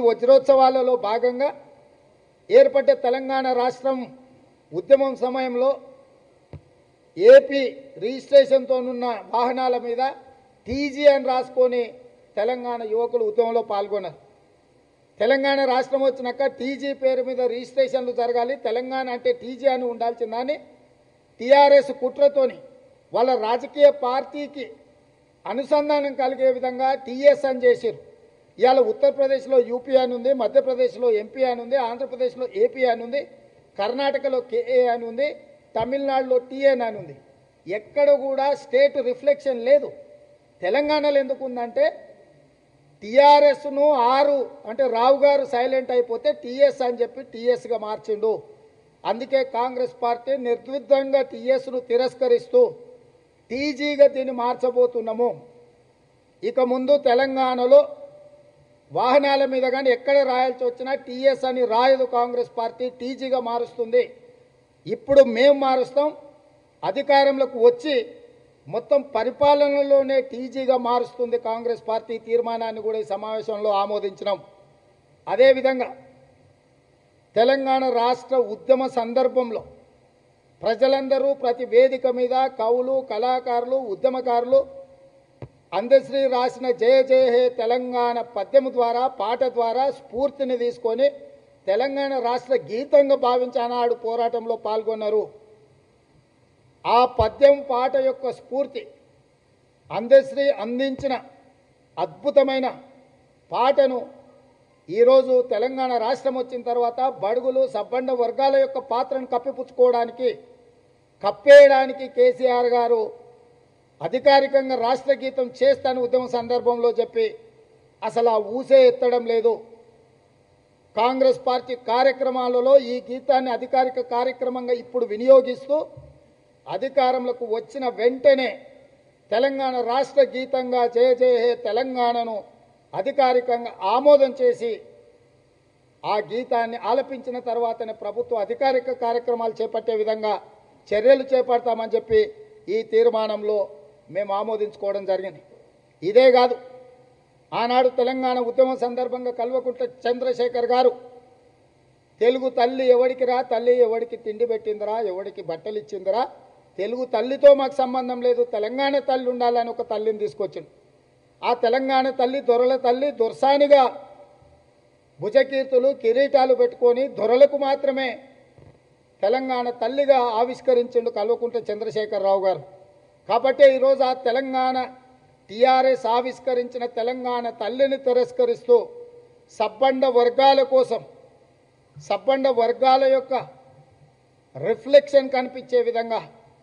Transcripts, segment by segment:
వజ్రోత్సవాలలో భాగంగా ఏర్పడ్డ తెలంగాణ రాష్ట్రం ఉద్యమం సమయంలో ఏపీ రిజిస్ట్రేషన్తోనున్న వాహనాల మీద టీజీ అని రాసుకొని తెలంగాణ యువకులు ఉద్యమంలో పాల్గొన్నారు తెలంగాణ రాష్ట్రం వచ్చినాక టీజీ పేరు మీద రిజిస్ట్రేషన్లు జరగాలి తెలంగాణ అంటే టీజీ అని ఉండాల్సిందని టీఆర్ఎస్ కుట్రతోని వాళ్ళ రాజకీయ పార్టీకి అనుసంధానం కలిగే విధంగా టీఎస్ అని చేశారు ఇవాళ ఉత్తరప్రదేశ్లో యూపీ అని ఉంది మధ్యప్రదేశ్లో ఎంపీ అని ఉంది ఆంధ్రప్రదేశ్లో ఏపీ అని ఉంది కర్ణాటకలో కేఏ అని ఉంది తమిళనాడులో టీఎన్ అని ఉంది ఎక్కడ కూడా స్టేట్ రిఫ్లెక్షన్ లేదు తెలంగాణలో ఎందుకు ఉందంటే టీఆర్ఎస్ను ఆరు అంటే రావు గారు సైలెంట్ అయిపోతే టీఎస్ అని చెప్పి టీఎస్గా మార్చిండు అందుకే కాంగ్రెస్ పార్టీ నిర్ద్విగ్ధంగా టీఎస్ను తిరస్కరిస్తూ టీజీగా దీన్ని మార్చబోతున్నాము ఇక ముందు తెలంగాణలో వాహనాల మీద కానీ ఎక్కడ రాయాల్సి వచ్చినా టీఎస్ అని రాయదు కాంగ్రెస్ పార్టీ టీజీగా మారుస్తుంది ఇప్పుడు మేము మారుస్తాం అధికారంలోకి వచ్చి మొత్తం పరిపాలనలోనే టీజీగా మారుస్తుంది కాంగ్రెస్ పార్టీ తీర్మానాన్ని కూడా ఈ సమావేశంలో ఆమోదించినాం అదేవిధంగా తెలంగాణ రాష్ట్ర ఉద్యమ సందర్భంలో ప్రజలందరూ ప్రతి వేదిక మీద కవులు కళాకారులు ఉద్యమకారులు అందశ్రీ రాసిన జయ జయ హే తెలంగాణ పద్యము ద్వారా పాట ద్వారా స్ఫూర్తిని తీసుకొని తెలంగాణ రాష్ట్ర గీతంగా భావించి ఆనాడు పోరాటంలో పాల్గొన్నారు ఆ పద్యం పాట యొక్క స్ఫూర్తి అందశ్రీ అందించిన అద్భుతమైన పాటను ఈరోజు తెలంగాణ రాష్ట్రం వచ్చిన తర్వాత బడుగులు సబ్బండ వర్గాల యొక్క పాత్రను కప్పిపుచ్చుకోవడానికి కప్పేయడానికి కేసీఆర్ గారు అధికారికంగా రాష్ట్ర గీతం చేస్తాను ఉద్యమ సందర్భంలో చెప్పి అసలు ఆ ఊసే ఎత్తడం లేదు కాంగ్రెస్ పార్టీ కార్యక్రమాలలో ఈ గీతాన్ని అధికారిక కార్యక్రమంగా ఇప్పుడు వినియోగిస్తూ అధికారంలోకి వచ్చిన వెంటనే తెలంగాణ రాష్ట్ర గీతంగా జయ జయ హే తెలంగాణను అధికారికంగా ఆమోదం చేసి ఆ గీతాన్ని ఆలపించిన తర్వాతనే ప్రభుత్వ అధికారిక కార్యక్రమాలు చేపట్టే విధంగా చర్యలు చేపడతామని చెప్పి ఈ తీర్మానంలో మేము ఆమోదించుకోవడం జరిగింది ఇదే కాదు ఆనాడు తెలంగాణ ఉద్యమం సందర్భంగా కల్వకుంట్ల చంద్రశేఖర్ గారు తెలుగు తల్లి ఎవడికి రా తల్లి ఎవడికి తిండి పెట్టిందిరా ఎవడికి బట్టలు ఇచ్చిందిరా తెలుగు తల్లితో మాకు సంబంధం లేదు తెలంగాణ తల్లి ఉండాలని ఒక తల్లిని తీసుకొచ్చిండు ఆ తెలంగాణ తల్లి దొరల తల్లి దొర్సానిగా భుజకీర్తులు కిరీటాలు పెట్టుకొని దొరలకు మాత్రమే తెలంగాణ తల్లిగా ఆవిష్కరించిండు కల్వకుంట్ల చంద్రశేఖరరావు గారు కాబట్టి ఈరోజు ఆ తెలంగాణ టీఆర్ఎస్ ఆవిష్కరించిన తెలంగాణ తల్లిని తిరస్కరిస్తూ సబ్బండ వర్గాల కోసం సబ్బండ వర్గాల యొక్క రిఫ్లెక్షన్ కనిపించే విధంగా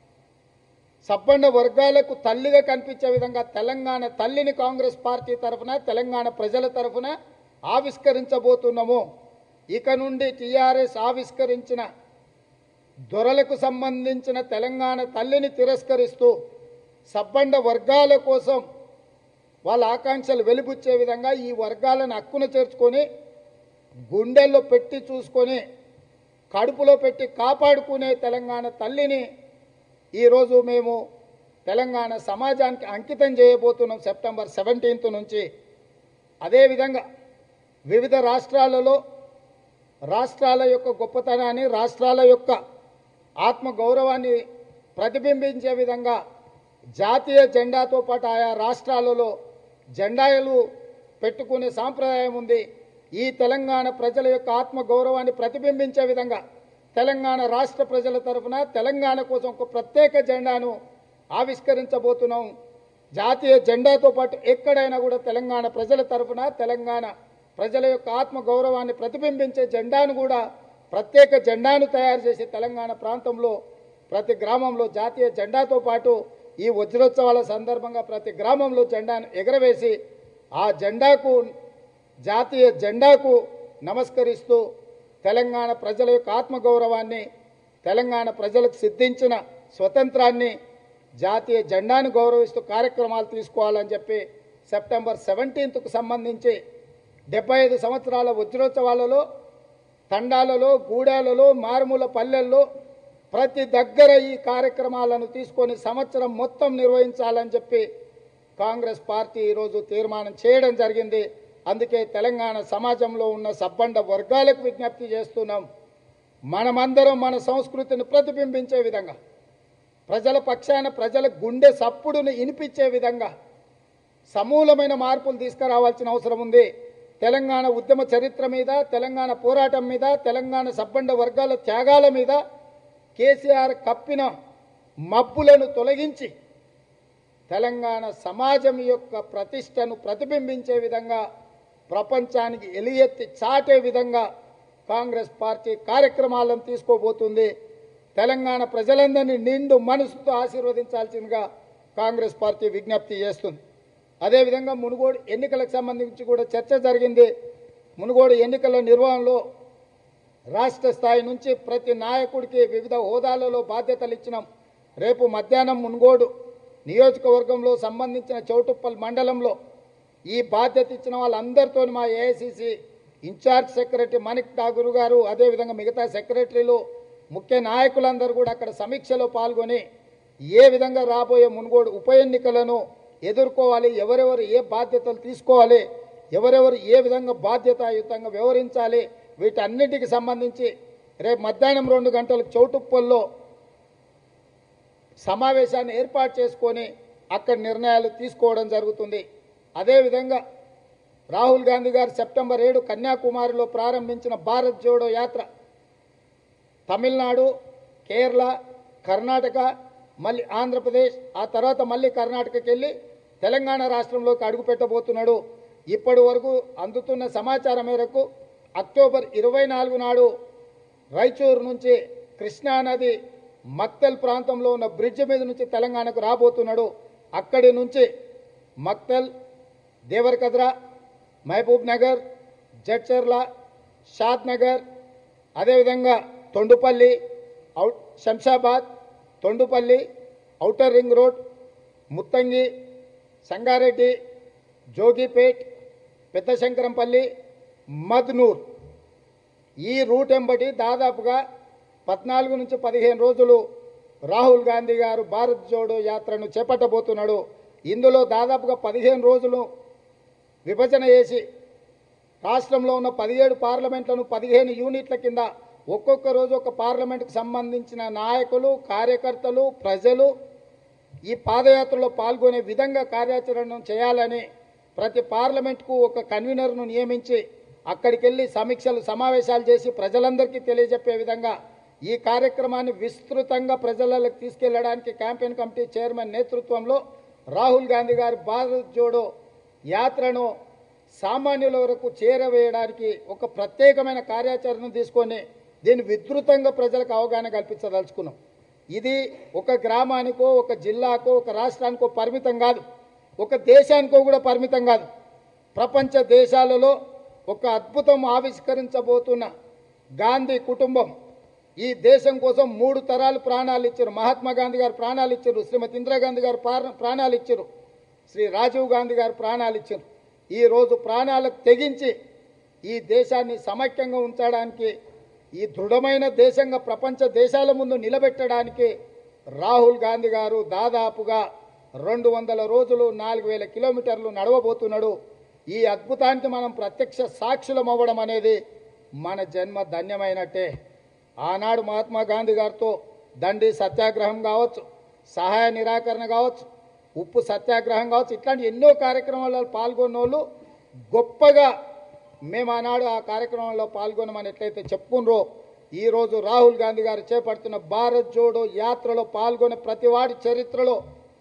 సబ్బండ వర్గాలకు తల్లిగా కనిపించే విధంగా తెలంగాణ తల్లిని కాంగ్రెస్ పార్టీ తరఫున తెలంగాణ ప్రజల తరఫున ఆవిష్కరించబోతున్నాము ఇక నుండి టీఆర్ఎస్ ఆవిష్కరించిన దొరలకు సంబంధించిన తెలంగాణ తల్లిని తిరస్కరిస్తూ సబ్బండ వర్గాల కోసం వాళ్ళ ఆకాంక్షలు వెలిబుచ్చే విధంగా ఈ వర్గాలను హక్కున చేర్చుకొని గుండెల్లో పెట్టి చూసుకొని కడుపులో పెట్టి కాపాడుకునే తెలంగాణ తల్లిని ఈరోజు మేము తెలంగాణ సమాజానికి అంకితం చేయబోతున్నాం సెప్టెంబర్ సెవెంటీన్త్ నుంచి అదేవిధంగా వివిధ రాష్ట్రాలలో రాష్ట్రాల యొక్క గొప్పతనాన్ని రాష్ట్రాల యొక్క ఆత్మ గౌరవాన్ని ప్రతిబింబించే విధంగా జాతీయ జెండాతో పాటు ఆయా రాష్ట్రాలలో జెండాలు పెట్టుకునే సాంప్రదాయం ఉంది ఈ తెలంగాణ ప్రజల యొక్క ఆత్మ గౌరవాన్ని ప్రతిబింబించే విధంగా తెలంగాణ రాష్ట్ర ప్రజల తరఫున తెలంగాణ కోసం ఒక ప్రత్యేక జెండాను ఆవిష్కరించబోతున్నాం జాతీయ జెండాతో పాటు ఎక్కడైనా కూడా తెలంగాణ ప్రజల తరఫున తెలంగాణ ప్రజల యొక్క ఆత్మ గౌరవాన్ని ప్రతిబింబించే జెండాను కూడా ప్రత్యేక జెండాను తయారు చేసి తెలంగాణ ప్రాంతంలో ప్రతి గ్రామంలో జాతీయ జెండాతో పాటు ఈ వజ్రోత్సవాల సందర్భంగా ప్రతి గ్రామంలో జెండాను ఎగరవేసి ఆ జెండాకు జాతీయ జెండాకు నమస్కరిస్తూ తెలంగాణ ప్రజల యొక్క ఆత్మగౌరవాన్ని తెలంగాణ ప్రజలకు సిద్ధించిన స్వతంత్రాన్ని జాతీయ జెండాను గౌరవిస్తూ కార్యక్రమాలు తీసుకోవాలని చెప్పి సెప్టెంబర్ సెవెంటీన్త్కు సంబంధించి డెబ్బై ఐదు సంవత్సరాల వజ్రోత్సవాలలో తండాలలో గూడాలలో మారుమూల పల్లెల్లో ప్రతి దగ్గర ఈ కార్యక్రమాలను తీసుకొని సంవత్సరం మొత్తం నిర్వహించాలని చెప్పి కాంగ్రెస్ పార్టీ ఈరోజు తీర్మానం చేయడం జరిగింది అందుకే తెలంగాణ సమాజంలో ఉన్న సబ్బండ వర్గాలకు విజ్ఞప్తి చేస్తున్నాం మనమందరం మన సంస్కృతిని ప్రతిబింబించే విధంగా ప్రజల పక్షాన ప్రజల గుండె సప్పుడును వినిపించే విధంగా సమూలమైన మార్పులు తీసుకురావాల్సిన అవసరం ఉంది తెలంగాణ ఉద్యమ చరిత్ర మీద తెలంగాణ పోరాటం మీద తెలంగాణ సబ్బండ వర్గాల త్యాగాల మీద కేసీఆర్ కప్పిన మబ్బులను తొలగించి తెలంగాణ సమాజం యొక్క ప్రతిష్టను ప్రతిబింబించే విధంగా ప్రపంచానికి ఎలియెత్తి చాటే విధంగా కాంగ్రెస్ పార్టీ కార్యక్రమాలను తీసుకోబోతుంది తెలంగాణ ప్రజలందరినీ నిండు మనసుతో ఆశీర్వదించాల్సిందిగా కాంగ్రెస్ పార్టీ విజ్ఞప్తి చేస్తుంది అదేవిధంగా మునుగోడు ఎన్నికలకు సంబంధించి కూడా చర్చ జరిగింది మునుగోడు ఎన్నికల నిర్వహణలో రాష్ట్ర స్థాయి నుంచి ప్రతి నాయకుడికి వివిధ హోదాలలో బాధ్యతలు ఇచ్చినాం రేపు మధ్యాహ్నం మునుగోడు నియోజకవర్గంలో సంబంధించిన చౌటుప్పల్ మండలంలో ఈ బాధ్యత ఇచ్చిన వాళ్ళందరితో మా AICC in charge secretary Manik Tagore garu అదేవిధంగా మిగతా సెక్రటరీలు ముఖ్య నాయకులందరూ కూడా అక్కడ సమీక్షలో పాల్గొని ఏ విధంగా రాబోయే మునుగోడు ఉప ఎన్నికలను ఎదుర్కోవాలి ఎవరెవరు ఏ బాధ్యతలు తీసుకోవాలి ఎవరెవరు ఏ విధంగా బాధ్యతాయుతంగా వ్యవహరించాలి వీటన్నిటికి సంబంధించి రేపు మధ్యాహ్నం రెండు గంటలకు చౌటుప్పల్లో సమావేశాన్ని ఏర్పాటు చేసుకొని అక్కడ నిర్ణయాలు తీసుకోవడం జరుగుతుంది అదేవిధంగా రాహుల్ గాంధీ గారు సెప్టెంబర్ ఏడు కన్యాకుమారిలో ప్రారంభించిన భారత్ జోడో యాత్ర తమిళనాడు కేరళ కర్ణాటక మళ్ళీ ఆంధ్రప్రదేశ్ ఆ తర్వాత మళ్ళీ కర్ణాటకకి వెళ్ళి తెలంగాణ రాష్ట్రంలోకి అడుగుపెట్టబోతున్నాడు ఇప్పటి వరకు అందుతున్న సమాచారం మేరకు అక్టోబర్ ఇరవై నాలుగు నాడు రాయచూరు నుంచి కృష్ణానది మక్తల్ ప్రాంతంలో ఉన్న బ్రిడ్జ్ మీద నుంచి తెలంగాణకు రాబోతున్నాడు అక్కడి నుంచి మక్తల్ దేవరకద్ర మహబూబ్ నగర్ జడ్చర్ల షాద్ నగర్ అదేవిధంగా Tondupalli out Shamshabad Tondupalli outer ring road Muthangi Sangareddy Jogipet Pedda Shankarampalli Madnoor ఈ రూట్ ఎంబటి దాదాపుగా పద్నాలుగు నుంచి పదిహేను రోజులు రాహుల్ గాంధీ గారు భారత్ జోడో యాత్రను చేపట్టబోతున్నాడు ఇందులో దాదాపుగా పదిహేను రోజులు విభజన చేసి రాష్ట్రంలో ఉన్న పదిహేడు పార్లమెంట్లను పదిహేను యూనిట్ల కింద ఒక్కొక్క రోజు ఒక పార్లమెంట్కు సంబంధించిన నాయకులు కార్యకర్తలు ప్రజలు ఈ పాదయాత్రలో పాల్గొనే విధంగా కార్యాచరణ చేయాలని ప్రతి పార్లమెంట్కు ఒక కన్వీనర్ను నియమించి అక్కడికి వెళ్ళి సమీక్షలు సమావేశాలు చేసి ప్రజలందరికీ తెలియజెప్పే విధంగా ఈ కార్యక్రమాన్ని విస్తృతంగా ప్రజలకు తీసుకెళ్లడానికి క్యాంపెయిన్ కమిటీ చైర్మన్ నేతృత్వంలో రాహుల్ గాంధీ గారి భారత్ జోడో యాత్రను సామాన్యుల వరకు చేరవేయడానికి ఒక ప్రత్యేకమైన కార్యాచరణ తీసుకొని దీన్ని విస్తృతంగా ప్రజలకు అవగాహన కల్పించదలుచుకున్నాం ఇది ఒక గ్రామానికో ఒక జిల్లాకో ఒక రాష్ట్రానికో పరిమితం కాదు ఒక దేశానికో కూడా పరిమితం కాదు ప్రపంచ దేశాలలో ఒక అద్భుతం ఆవిష్కరించబోతున్న గాంధీ కుటుంబం ఈ దేశం కోసం మూడు తరాలు ప్రాణాలు ఇచ్చారు మహాత్మా గాంధీ గారు ప్రాణాలు ఇచ్చారు శ్రీమతి ఇందిరాగాంధీ గారు ప్రాణ- ప్రాణాలు ఇచ్చారు శ్రీ రాజీవ్ గాంధీ గారు ప్రాణాలు ఇచ్చారు ఈ రోజు ప్రాణాలకు తెగించి ఈ దేశాన్ని సమైక్యంగా ఉంచడానికి ఈ దృఢమైన దేశంగా ప్రపంచ దేశాల ముందు నిలబెట్టడానికి రాహుల్ గాంధీ గారు దాదాపుగా రెండు వందల రోజులు నాలుగు వేల కిలోమీటర్లు నడవబోతున్నాడు ఈ అద్భుతానికి మనం ప్రత్యక్ష సాక్షులం అవ్వడం అనేది మన జన్మ ధన్యమైనట్టే ఆనాడు మహాత్మా గాంధీ గారితో దండి సత్యాగ్రహం కావచ్చు సహాయ నిరాకరణ కావచ్చు ఉప్పు సత్యాగ్రహం కావచ్చు ఇట్లాంటి ఎన్నో కార్యక్రమాల్లో పాల్గొన్న వాళ్ళు గొప్పగా మేము ఆనాడు ఆ కార్యక్రమంలో పాల్గొనమని ఎట్లయితే చెప్పుకున్నారో ఈరోజు రాహుల్ గాంధీ గారు చేపడుతున్న భారత్ జోడో యాత్రలో పాల్గొనే ప్రతి వాడి చరిత్రలో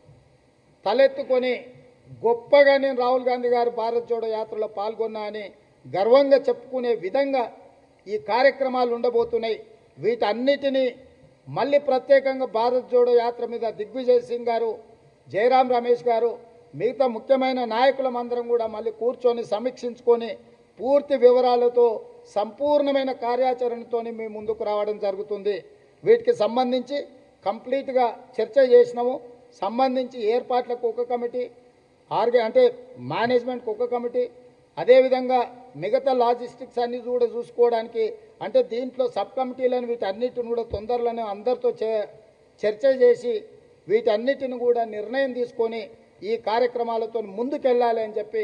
తలెత్తుకొని గొప్పగా నేను రాహుల్ గాంధీ గారు భారత్ జోడో యాత్రలో పాల్గొన్నా అని గర్వంగా చెప్పుకునే విధంగా ఈ కార్యక్రమాలు ఉండబోతున్నాయి వీటన్నిటినీ మళ్ళీ ప్రత్యేకంగా భారత్ జోడో యాత్ర మీద దిగ్విజయ్ సింగ్ గారు జయరాం రమేష్ గారు మిగతా ముఖ్యమైన నాయకులమందరం కూడా మళ్ళీ కూర్చొని సమీక్షించుకొని పూర్తి వివరాలతో సంపూర్ణమైన కార్యాచరణతో మేము ముందుకు రావడం జరుగుతుంది వీటికి సంబంధించి కంప్లీట్గా చర్చ చేసినాము సంబంధించి ఏర్పాట్లకు ఒక కమిటీ ఆర్గే అంటే మేనేజ్మెంట్కి ఒక కమిటీ అదేవిధంగా మిగతా లాజిస్టిక్స్ అన్ని కూడా చూసుకోవడానికి అంటే దీంట్లో సబ్ కమిటీలను వీటన్నిటిని కూడా తొందరలోనే అందరితో చే- చర్చ చేసి వీటన్నిటిని కూడా నిర్ణయం తీసుకొని ఈ కార్యక్రమాలతో ముందుకెళ్ళాలి అని చెప్పి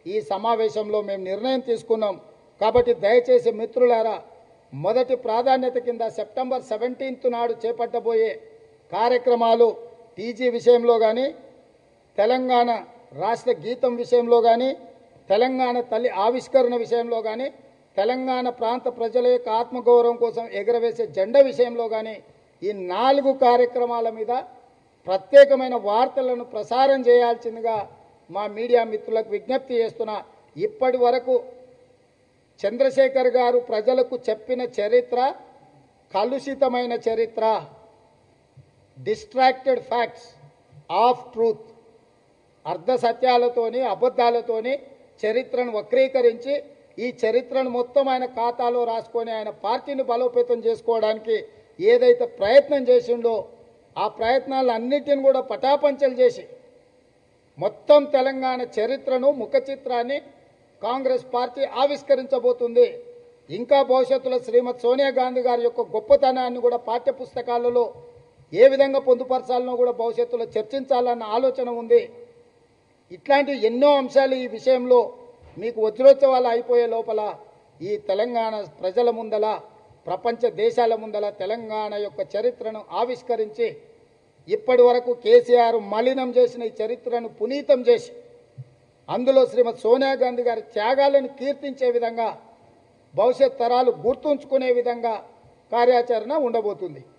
ఈ సమావేశంలో మేము నిర్ణయం తీసుకున్నాం కాబట్టి దయచేసి మిత్రులారా మొదటి ప్రాధాన్యత కింద సెప్టెంబర్ సెవెంటీన్త్ నాడు చేపట్టబోయే కార్యక్రమాలు టీజీ విషయంలో కానీ తెలంగాణ రాష్ట్ర గీతం విషయంలో కానీ తెలంగాణ తల్లి ఆవిష్కరణ విషయంలో కానీ తెలంగాణ ప్రాంత ప్రజల యొక్క ఆత్మగౌరవం కోసం ఎగరవేసే జెండా విషయంలో కానీ ఈ నాలుగు కార్యక్రమాల మీద ప్రత్యేకమైన వార్తలను ప్రసారం చేయాల్సిందిగా మా మీడియా మిత్రులకు విజ్ఞప్తి చేస్తున్నా ఇప్పటి వరకు చంద్రశేఖర్ గారు ప్రజలకు చెప్పిన చరిత్ర కలుషితమైన చరిత్ర డిస్ట్రాక్టెడ్ ఫ్యాక్ట్స్ ఆఫ్ ట్రూత్ అర్ధ సత్యాలతోని అబద్ధాలతోని చరిత్రను వక్రీకరించి ఈ చరిత్రను మొత్తం ఆయన ఖాతాలో రాసుకొని ఆయన పార్టీని బలోపేతం చేసుకోవడానికి ఏదైతే ప్రయత్నం చేసిండో ఆ ప్రయత్నాలన్నిటిని కూడా పటాపంచలు చేసి మొత్తం తెలంగాణ చరిత్రను ముఖ చిత్రాన్ని కాంగ్రెస్ పార్టీ ఆవిష్కరించబోతుంది ఇంకా భవిష్యత్తులో శ్రీమతి సోనియా గాంధీ గారి యొక్క గొప్పతనాన్ని కూడా పాఠ్య పుస్తకాలలో ఏ విధంగా పొందుపరచాలనో కూడా భవిష్యత్తులో చర్చించాలన్న ఆలోచన ఉంది ఇట్లాంటి ఎన్నో అంశాలు ఈ విషయంలో మీకు వజ్రోత్సవాలు అయిపోయే లోపల ఈ తెలంగాణ ప్రజల ముందల ప్రపంచ దేశాల ముందల తెలంగాణ యొక్క చరిత్రను ఆవిష్కరించి ఇప్పటి వరకు కేసీఆర్ మలినం చేసిన ఈ చరిత్రను పునీతం చేసి అందులో శ్రీమతి సోనియా గాంధీ గారి త్యాగాలను కీర్తించే విధంగా భవిష్యత్ తరాలు గుర్తుంచుకునే విధంగా కార్యాచరణ ఉండబోతుంది